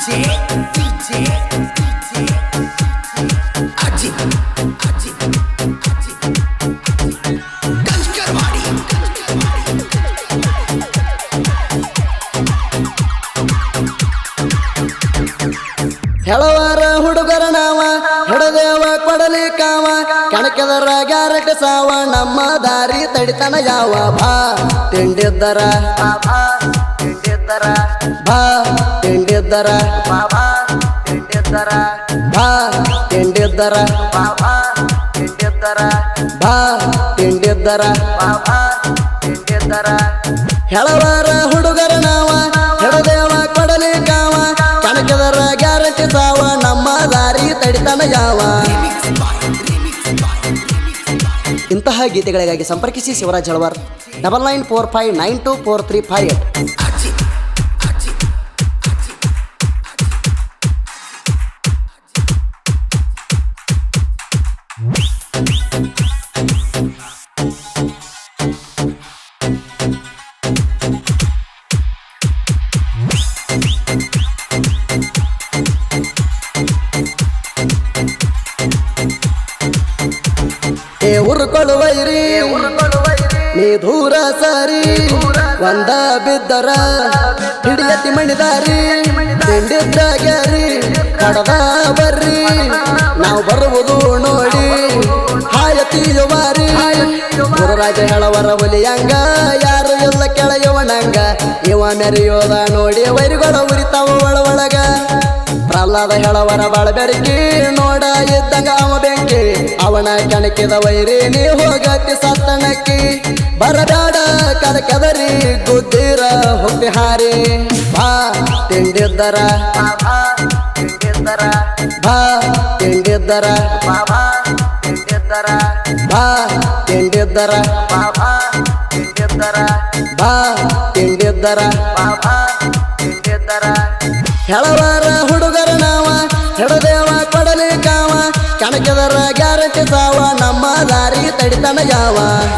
DJ, DJ, DJ, Ajit, Ajit, Ajit, कंचकरवाड़ी, कंचकरवाड़ी। ಹೆಳವಾರ ಹುಡುಗರ ನಾವ ಹಿಡದೇವ ಕೊಡಲಿ ಕಾವ ಕಣಕದರ ಗ್ಯಾರಟ ಸಾವ ನಮ್ಮ ದಾರಿ ತಡಿತನ ಯಾವ ಭಾ ತಿಂಡಿದ್ದರ ಬಾ ತಿಂಡಿದ್ದರ ಬಾ ತಿಂಡಿದ್ದರ ಬಾ ತಿಂಡಿದ್ದರ ಬಾ ತಿಂಡಿದ್ದರ ಬಾ ತಿಂಡಿದ್ದರ ಬಾ ತಿಂಡಿದ್ದರ ಬಾ ತಿಂಡಿದ್ದರ ಹೆಳವಾರ ಹುಡುಗರ ನಾವ ಹಿಡದೇವ ಕೊಡಲಿ ಕಾವ ಕಣಕದರ ಗ್ಯಾರಂಟಿ ಸಾವ ನಮ್ಮ ದಾರಿ ತಡಿತನ ಯಾವ Remix by, remix by, remix by. ಇಂತಹ ಗೀತೆಗಳಿಗಾಗಿ ಸಂಪರ್ಕಿಸಿ Shivraj Halavar double nine four five nine two four three five eight Ajit, Ajit, Ajit, ಏ ಉರ್ಕೊಳ್ಳುವೈರಿ ನೀ ದೂರ ಸರಿ ಒಂದ ಬಿದ್ದರ ಹಿಡಿಯತಿ ಮಣಿದಾರಿ ತಿಂಡಿದ್ದ ಗ್ಯಾರಿ ಕಡದ ಬರ್ರಿ ನಾವು ಬರುವುದು ನೋಡಿ ಹಾಯತಿಯು ಮಾರಿ ಗುರುರಾಜ ಹೇಳವರ ಒಲಿಯಂಗ ಯಾರು ಎಲ್ಲ ಕೆಳಯವನಂಗ ಇವ ಮೆರೆಯೋದ ನೋಡಿ ವೈರಿಗಳ ಉರಿತಾವ ಒಳ ಒಳಗ ಪ್ರಹ್ಲಾದ ಹೇಳವರ ಬಾಳ ಬೆರಕಿ ನೋಡ ಇದ್ದಂಗ ಅವ ಬೆಂಕಿ ಅವನ ಕೆಣಕಿದ ವೈರಿ ನೀ ಹೋಗತಿ ಸತ್ತನಕ್ಕಿ ಬರಬೇಡ ಕದ ಕೆದರಿ ಗುದ್ದಿರ ಹುಟ್ಟಿ ಹಾರಿ ಬಾ ತಿಂಡಿದ್ದರ ಬಾ ತಿಂಡಿದ್ದರ ಬಾ ತಿಂಡಿದ್ದರ ಬಾ ತಿಂಡಿದ್ದರ ಬಾ ತಿಂಡಿದ್ದರ ಬಾ ತಿಂಡಿದ್ದರ ಬಾ ತಿಂಡಿದ್ದರ ಬಾ ತಿಂಡಿದ್ದರ ಹೆಳವಾರ ಹುಡುಗರ ನಾವ ಹೆಡದೇವ ಕೊಡಲಿ ಕಾವ ಕಣಕದರ ಗ್ಯಾರಂಟಿ ಸಾವ ನಮ್ಮ ದಾರಿ ತಡಿತನ ಯಾವ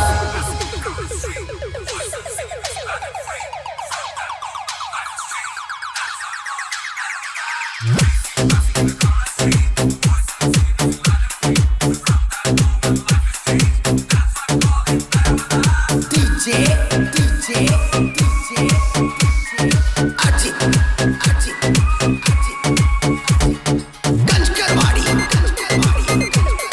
DJ, DJ, DJ, Ajit, Ajit, Ajit, कंचकरवाड़ी, कंचकरवाड़ी,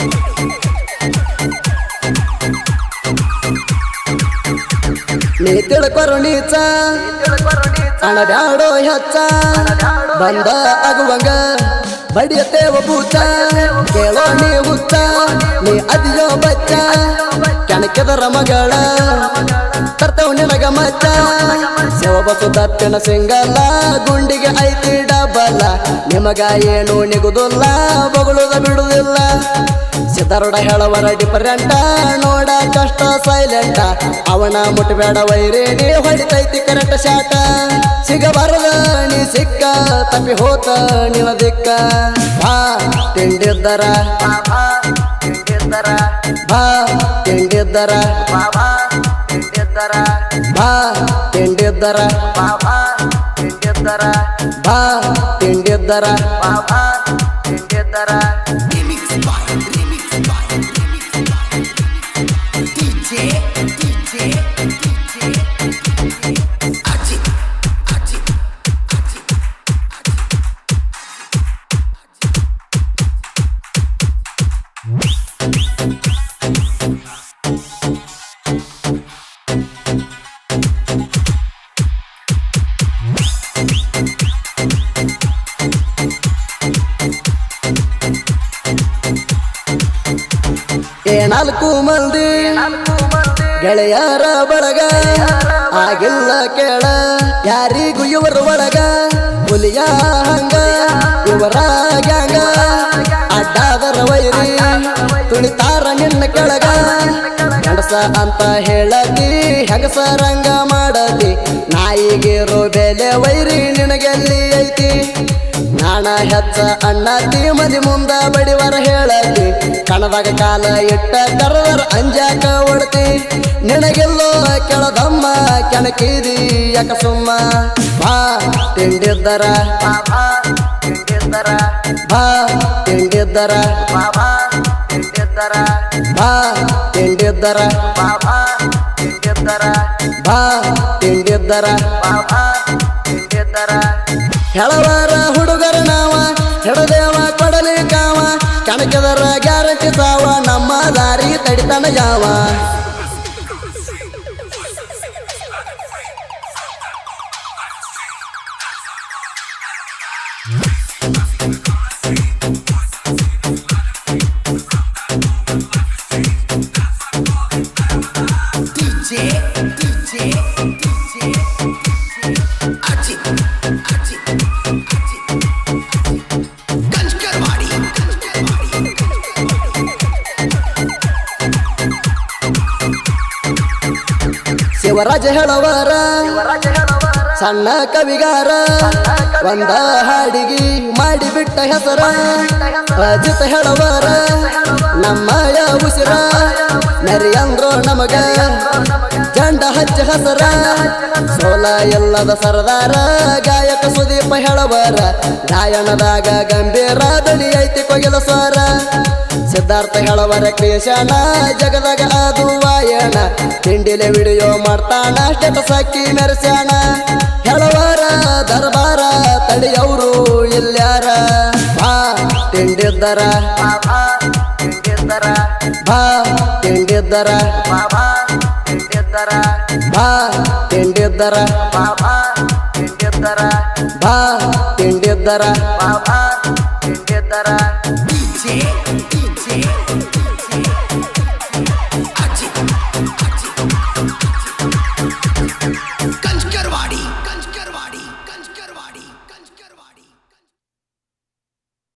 ನೀ ತಿಳ್ಕೊರು ನೀಚ ಅಣ ಬ್ಯಾಡೋ ಹೆಚ್ಚ ಬಂದ ಆಗುವಂಗ ಬಡಿಯತೇವ ಬೂಚ ಕೇಳೋ ನೀ ಹುಚ್ಚ ನೀ ಅದಿಯೋ ಬಚ್ಚ ಕೆಣಕೆದರ ಮಗಳ ತರ್ತೇವ ನಿನಗ ಮಚ್ಚ ಸೇವ ಬಸು ದತ್ತಿನ ಸಿಂಗಲ್ಲ ಗುಂಡಿಗೆ ಐತಿ ಡಬಲ್ಲ ನಿಮಗ ಏನು ನಿಗುದಿಲ್ಲ ಬೊಗಳುದ ಬಿಡುದಿಲ್ಲ ಸಿದ್ಧಾರೂಢ ಹೇಳವರ ಡಿಫರೆಂಟ ನೋಡ ಕಷ್ಟ ಸೈಲೆಂಟ ಅವನ ಮುಟ್ಬೇಡ ವೈರೇಣಿ ಹೊಡಿತೈತಿ ಕರೆಕ್ಟ್ ಶಾಟ ಸಿಗಬಾರದ ನೀ ಸಿಕ್ಕ ತಪ್ಪಿ ಹೋತ ನಿನ ದಿಕ್ಕ ಬಾ ತಿಂಡಿದ್ದರ ಬಾ ತಿಂಡಿದ್ದರ ಬಾ ತಿಂಡಿದ್ದರ ಬಾ ತಿಂಡಿದ್ದರ ಬಾ ತಿಂಡಿದ್ದರ ಬಾ ತಿಂಡಿದ್ದರ ಬಾ ತಿಂಡಿದ್ದರ ಬಾ ತಿಂಡಿದ್ದರ remix by, remix by, remix by, DJ, DJ, DJ, Ajit, Ajit, Ajit, ಏ ನಾಲ್ಕು ಮಂದಿ ಗೆಳೆಯರ ಬಳಗ ಆಗಿಲ್ಲ ಕೇಳ ಯಾರಿಗೂ ಇವರು ಒಳಗ ಹುಲಿಯ ಹಂಗ ಇವರ ಗ್ಯಾಂಗ ಅಡ್ಡಾದರ ವೈರಿ ತುಳಿತಾರ ನಿನ್ನ ಕೆಳಗ ಗಂಡಸ ಅಂತ ಹೇಳತಿ ಹೆಂಗಸರಂಗ ಮಾಡತಿ ನಾಯಿಗಿರೋ ಬೆಲೆ ವೈರಿ ನಿನಗೆಲ್ಲಿ ಐತಿ ನಾಣ ಹೆಚ್ಚ ಅಣ್ಣತಿ ಮದಿ ಮುಂದ ಬಡಿವರ ಹೇಳತಿ ಕಣದಾಗ ಕಾಲ ಇಟ್ಟ ಕರವರ ಅಂಜಾಕ ಒಡತಿ ನಿನಗೆಲ್ಲೋ ಕೆಳದಮ್ಮ ಕೆಣಕಿದಿ ಯಾಕ ಸುಮ್ಮ ಬಾ ತಿಂಡಿದ್ದರ ಬಾ ಬಾ ತಿಂಡಿದ್ದರ ಬಾ ತಿಂಡಿದ್ದರ ಬಾ ತಿಂಡಿದ್ದರ ಹೆಳವಾರ ಹುಡುಗರ ನಾವ ಹೆಡದೇವ ಕೊಡಲಿ ಕಾವ ಕಣಕದರ ಗ್ಯಾರಂಟಿ ಸಾವ ನಮ್ಮ ದಾರಿ ತಡಿತನ ಯಾವ DJ, DJ, DJ, Ajit, Ajit, Ajit, Ganjkarwadi, Ganjkarwadi, Shivaraj ಹೇಳವರ ಸಣ್ಣ ಕವಿಗಾರ ಒಂದ ಹಾಡಿಗಿ ಮಾಡಿಬಿಟ್ಟ ಹೆಸರ ಅಜಿತ್ ಹೇಳವರ ನಮ್ಮಯ ಉಸಿರ ನರಿಯಂದ್ರು ನಮಗ ಜಂಡ ಹಚ್ಚ ಹಸರ ಸೋಲ ಎಲ್ಲದ ಸರದಾರ ಗಾಯಕ ಸುದೀಪ ಹೇಳವರ ಗಾಯನದಾಗ ಗಂಭೀರ ದನಿ ಐತಿ ಕೊಗಿಲ ಸ್ವರ ಸಿದ್ಧಾರ್ಥ ಹೇಳವರ ಕ್ರಿಯಶಾನ ಜಗದಾಗ ಅದು ವಾಯಣ ತಿಂಡಿಲೆ ವಿಡಿಯೋ ಮಾಡ್ತಾನ ಸ್ಟೇಟಸ್ ಹಾಕಿ ಮೆರೆಸ್ಯಾಣ ಹೇಳವರ ದರ್ಬಾರ ತಡಿಯವರು ಇಲ್ಯಾರ ಬಾ ತಿಂಡಿದ್ದರ ಬಾ ತಿಂಡಿದ್ದರ ಬಾ ತಿಂಡಿದ್ದರ ಬಾ ತಿಂಡಿದ್ದರ DJ, DJ, Ajit, Ajit, Ganjkarwadi, Ganjkarwadi.